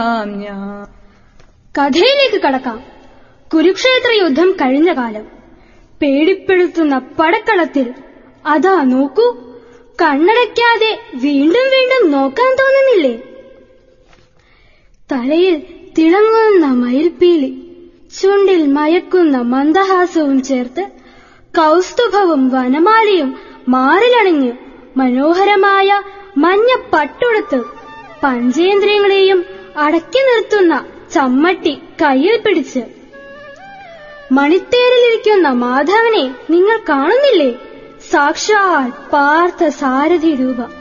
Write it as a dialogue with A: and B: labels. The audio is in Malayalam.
A: ഞാൻ
B: കഥയിലേക്ക് കടക്കാം കുരുക്ഷേത്ര യുദ്ധം കഴിഞ്ഞ കാലം പേടിപ്പെടുത്തുന്ന പടക്കളത്തിൽ അതാ നോക്കൂ കണ്ണടയ്ക്കാതെ വീണ്ടും വീണ്ടും നോക്കാൻ തോന്നുന്നില്ലേ തലയിൽ തിളങ്ങുന്ന മയിൽപ്പീലി ചുണ്ടിൽ മയക്കുന്ന മന്ദഹാസവും ചേർത്ത് കൗസ്തുഭവും വനമാലയും മാറിലണിഞ്ഞ് മനോഹരമായ മഞ്ഞ പട്ടുടുത്ത് പഞ്ചേന്ദ്രിയങ്ങളെയും അടക്കി നിർത്തുന്ന ചമ്മട്ടി കയ്യിൽ പിടിച്ച് മണിത്തേരിലിരിക്കുന്ന മാധവനെ നിങ്ങൾ കാണുന്നില്ലേ സാക്ഷാൽ പാർത്ഥ സാരഥി രൂപ